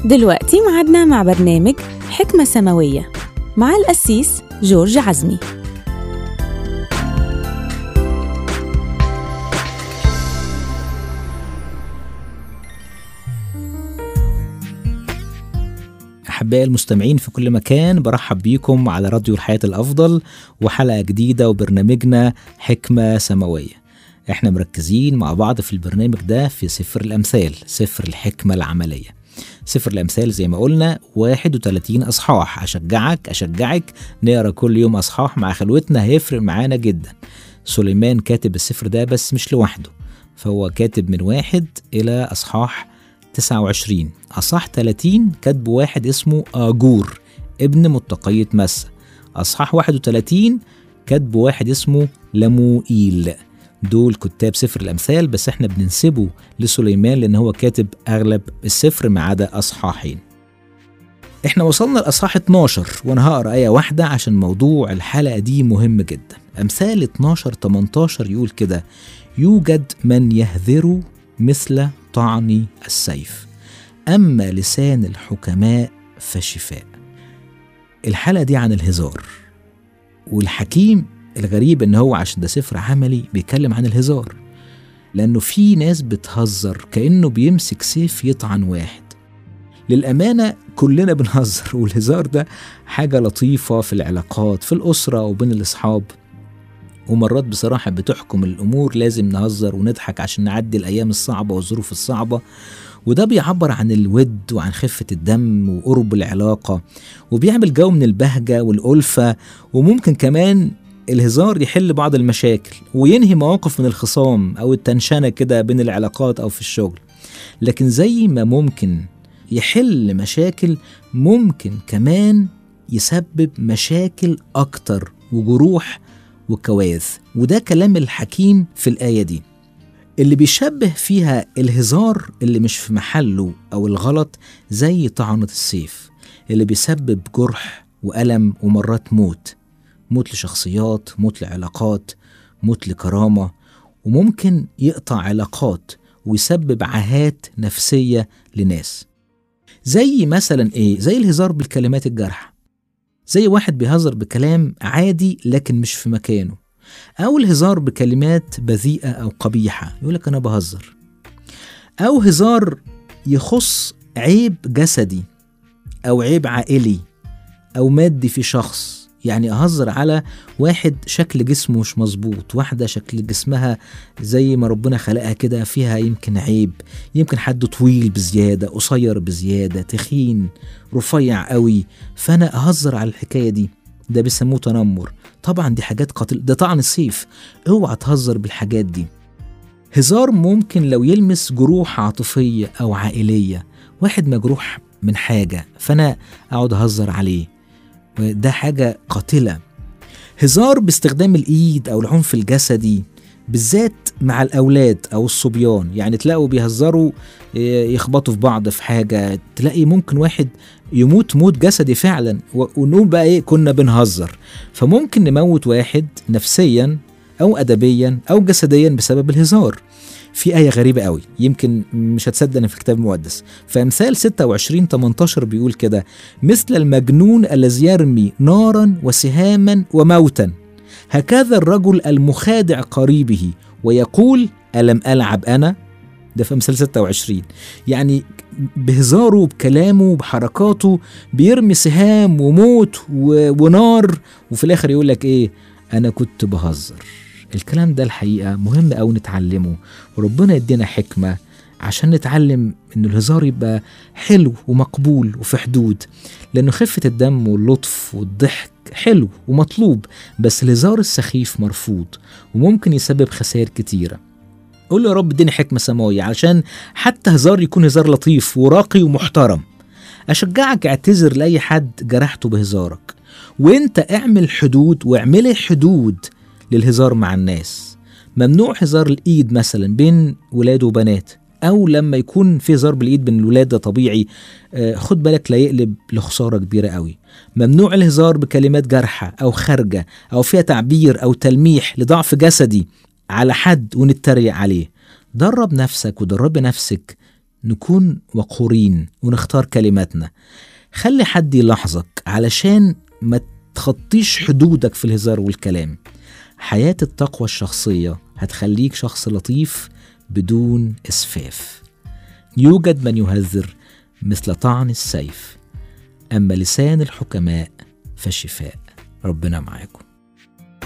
دلوقتي معادنا مع برنامج حكمة سماوية مع القسيس جورج عزمي أحبائي المستمعين في كل مكان برحب بيكم على راديو الحياة الأفضل وحلقة جديدة وبرنامجنا حكمة سماوية احنا مركزين مع بعض في البرنامج ده في سفر الأمثال سفر الحكمة العملية سفر الأمثال زي ما قلنا 31 أصحاح أشجعك أشجعك نقرأ كل يوم أصحاح مع خلوتنا هيفرق معانا جدا سليمان كاتب السفر ده بس مش لوحده فهو كاتب من واحد إلى أصحاح 29 أصح 30 كاتبه واحد اسمه آجور ابن متقية مسة أصحاح 31 كاتبه واحد اسمه لموئيل دول كتاب سفر الأمثال بس احنا بننسبه لسليمان لأن هو كاتب أغلب السفر ما عدا أصحاحين احنا وصلنا لأصحاح 12 وأنا هقرأ آية واحدة عشان موضوع الحلقة دي مهم جدا أمثال 12 18 يقول كده يوجد من يهذر مثل طعن السيف أما لسان الحكماء فشفاء الحلقة دي عن الهزار والحكيم الغريب ان هو عشان ده سفر عملي بيتكلم عن الهزار لانه في ناس بتهزر كانه بيمسك سيف يطعن واحد للأمانة كلنا بنهزر والهزار ده حاجة لطيفة في العلاقات في الأسرة وبين الأصحاب ومرات بصراحة بتحكم الأمور لازم نهزر ونضحك عشان نعدي الأيام الصعبة والظروف الصعبة وده بيعبر عن الود وعن خفة الدم وقرب العلاقة وبيعمل جو من البهجة والألفة وممكن كمان الهزار يحل بعض المشاكل وينهي مواقف من الخصام أو التنشنة كده بين العلاقات أو في الشغل لكن زي ما ممكن يحل مشاكل ممكن كمان يسبب مشاكل أكتر وجروح وكوارث وده كلام الحكيم في الآية دي اللي بيشبه فيها الهزار اللي مش في محله أو الغلط زي طعنة السيف اللي بيسبب جرح وألم ومرات موت موت لشخصيات موت لعلاقات موت لكرامة وممكن يقطع علاقات ويسبب عاهات نفسية لناس زي مثلا ايه زي الهزار بالكلمات الجارحة زي واحد بيهزر بكلام عادي لكن مش في مكانه أو الهزار بكلمات بذيئة أو قبيحة يقولك أنا بهزر أو هزار يخص عيب جسدي أو عيب عائلي أو مادي في شخص يعني أهزر على واحد شكل جسمه مش مظبوط واحدة شكل جسمها زي ما ربنا خلقها كده فيها يمكن عيب يمكن حد طويل بزيادة قصير بزيادة تخين رفيع قوي فأنا أهزر على الحكاية دي ده بيسموه تنمر طبعا دي حاجات قاتل ده طعن السيف اوعى تهزر بالحاجات دي هزار ممكن لو يلمس جروح عاطفية أو عائلية واحد مجروح من حاجة فأنا أقعد أهزر عليه وده حاجة قاتلة هزار باستخدام الإيد أو العنف الجسدي بالذات مع الأولاد أو الصبيان يعني تلاقوا بيهزروا يخبطوا في بعض في حاجة تلاقي ممكن واحد يموت موت جسدي فعلا ونقول بقى إيه كنا بنهزر فممكن نموت واحد نفسيا أو أدبيا أو جسديا بسبب الهزار في آية غريبة قوي يمكن مش هتصدق إن في الكتاب المقدس فأمثال 26 18 بيقول كده مثل المجنون الذي يرمي نارا وسهاما وموتا هكذا الرجل المخادع قريبه ويقول ألم ألعب أنا ده في أمثال 26 يعني بهزاره بكلامه بحركاته بيرمي سهام وموت و... ونار وفي الآخر يقول لك إيه أنا كنت بهزر الكلام ده الحقيقة مهم أوي نتعلمه وربنا يدينا حكمة عشان نتعلم إن الهزار يبقى حلو ومقبول وفي حدود لأنه خفة الدم واللطف والضحك حلو ومطلوب بس الهزار السخيف مرفوض وممكن يسبب خسائر كتيرة قول له يا رب اديني حكمة سماوية علشان حتى هزار يكون هزار لطيف وراقي ومحترم أشجعك اعتذر لأي حد جرحته بهزارك وانت اعمل حدود واعملي حدود للهزار مع الناس ممنوع هزار الايد مثلا بين ولاد وبنات او لما يكون في هزار بالايد بين الولاد ده طبيعي آه خد بالك لا يقلب لخساره كبيره قوي ممنوع الهزار بكلمات جارحه او خارجه او فيها تعبير او تلميح لضعف جسدي على حد ونتريق عليه درب نفسك ودربي نفسك نكون وقورين ونختار كلماتنا خلي حد يلاحظك علشان ما تخطيش حدودك في الهزار والكلام حياة التقوى الشخصية هتخليك شخص لطيف بدون إسفاف يوجد من يهذر مثل طعن السيف أما لسان الحكماء فشفاء ربنا معاكم